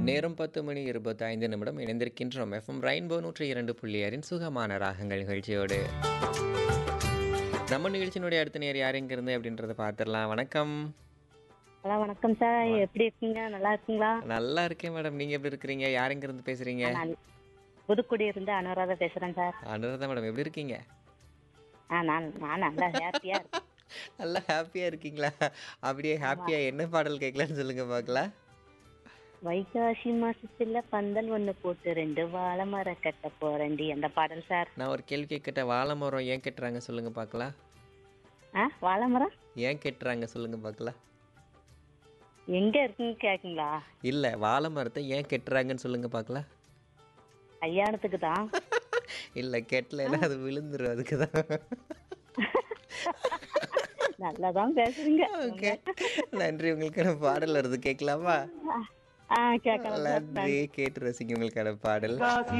நேரம் பத்து மணி இருபத்தைந்து நிமிடம் இணைந்திருக்கின்றோம் எஃப்எம் ரெயின்போ நூற்றி இரண்டு புள்ளி ஆறின் சுகமான ராகங்கள் நிகழ்ச்சியோடு நம்ம நிகழ்ச்சியினுடைய அடுத்த நேர் யாருங்கிருந்து அப்படின்றத பார்த்துடலாம் வணக்கம் ஹலோ வணக்கம் சார் எப்படி இருக்கீங்க நல்லா இருக்கீங்களா நல்லா இருக்கேன் மேடம் நீங்க எப்படி இருக்கிறீங்க யாருங்கிருந்து பேசுறீங்க நான் புதுக்குடி இருந்து அனுராதா பேசுறேன் சார் அனுராதா மேடம் எப்படி இருக்கீங்க ஆ நான் நான் நல்லா ஹாப்பியா இருக்கேன் நல்லா ஹாப்பியா இருக்கீங்களா அப்படியே ஹாப்பியா என்ன பாடல் கேட்கலான்னு சொல்லுங்க பார்க்கலாம் வைகாசி மாசத்துல பந்தல் ஒண்ணு போட்டு ரெண்டு வாழை மரம் கட்ட போறேன்டி அந்த பாடல் சார் நான் ஒரு கேள்வி கேட்கட்ட வாழை மரம் ஏன் கட்டுறாங்க சொல்லுங்க பார்க்கலாம் ஆ வாழை மரம் ஏன் கட்டுறாங்க சொல்லுங்க பார்க்கலாம் எங்க இருக்குன்னு கேக்குங்களா இல்ல வாழை மரத்தை ஏன் கெட்டுறாங்கன்னு சொல்லுங்க பார்க்கலாம் கல்யாணத்துக்கு தான் இல்ல கெட்டலைன்னா அது விழுந்துரும் அதுக்கு தான் நல்லாதான் பேசுறீங்க ஓகே நன்றி உங்களுக்கான பாடல் வருது கேட்கலாமா ஆ கேட்கலாம் சார் நன்றி கேட்டு ரசிங்க உங்களுக்கான பாடல்